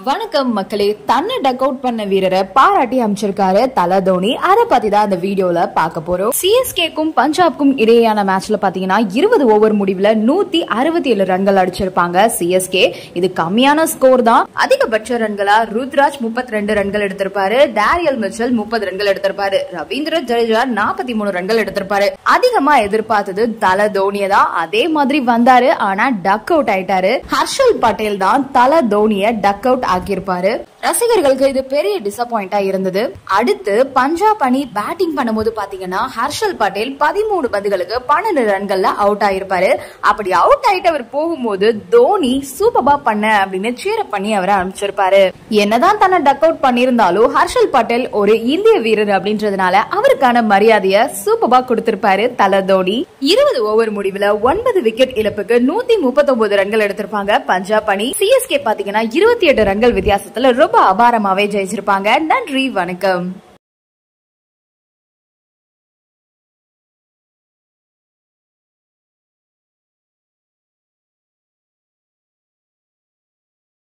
வணக்கம் மக்களே தன்னை டக் அவுட் பண்ண வீரரை பாராட்டி அமைச்சிருக்காரு தல தோனி அதை பத்தி தான் இந்த வீடியோல பார்க்க போறோம் சிஎஸ்கேக்கும் பஞ்சாப்க்கும் இடையேயான மேட்ச்ல பாத்தீங்கன்னா இருபது ஓவர் முடிவுல நூத்தி அறுபத்தி ஏழு ரன்கள் அடிச்சிருப்பாங்க சிஎஸ்கே இது கம்மியான ஸ்கோர் தான் அதிகபட்ச ரன்களா ருத்ராஜ் முப்பத்தி ரெண்டு ரன்கள் எடுத்திருப்பாரு டேரியல் மிச்சல் முப்பது ரன்கள் எடுத்திருப்பாரு ரவீந்திர ஜடேஜா நாற்பத்தி மூணு ரன்கள் எடுத்திருப்பாரு அதிகமா எதிர்பார்த்தது தல தோனியை தான் அதே மாதிரி வந்தாரு ஆனா டக் அவுட் ஆயிட்டாரு ஹர்ஷல் பட்டேல் தான் தல தோனிய டக் அவுட் ஆக்கியிருப்பாரு ரசிகர்களுக்கு இது பெரிய டிசப்பாயிண்டா இருந்தது அடுத்து பஞ்சாப் அணி பேட்டிங் பண்ணும்போது பாத்தீங்கன்னா ஹர்ஷல் பட்டேல் பதிமூணு பந்துகளுக்கு பன்னெண்டு ரன்கள்ல அவுட் ஆயிருப்பாரு அப்படி அவுட் ஆயிட்டு அவர் போகும்போது தோனி சூப்பர்பா பண்ண அப்படின்னு சீர பண்ணி அவரை அனுப்பிச்சிருப்பாரு என்னதான் தன்னை டக் அவுட் பண்ணியிருந்தாலும் ஹர்ஷல் பட்டேல் ஒரு இந்திய வீரர் அப்படின்றதுனால அவருக்கான மரியாதைய சூப்பர்பா கொடுத்திருப்பாரு தல தோனி இருபது ஓவர் முடிவுல ஒன்பது விக்கெட் இழப்புக்கு நூத்தி முப்பத்தி ஒன்பது ரன்கள் எடுத்திருப்பாங்க பஞ்சாப் அணி சிஎஸ்கே பாத்தீங்கன்னா இருபத்தி எட்டு ரன்கள் வித்தியாசத்துல ரொம்ப அபாரமாவே ஜெயிச்சிருப்பாங்க நன்றி வணக்கம்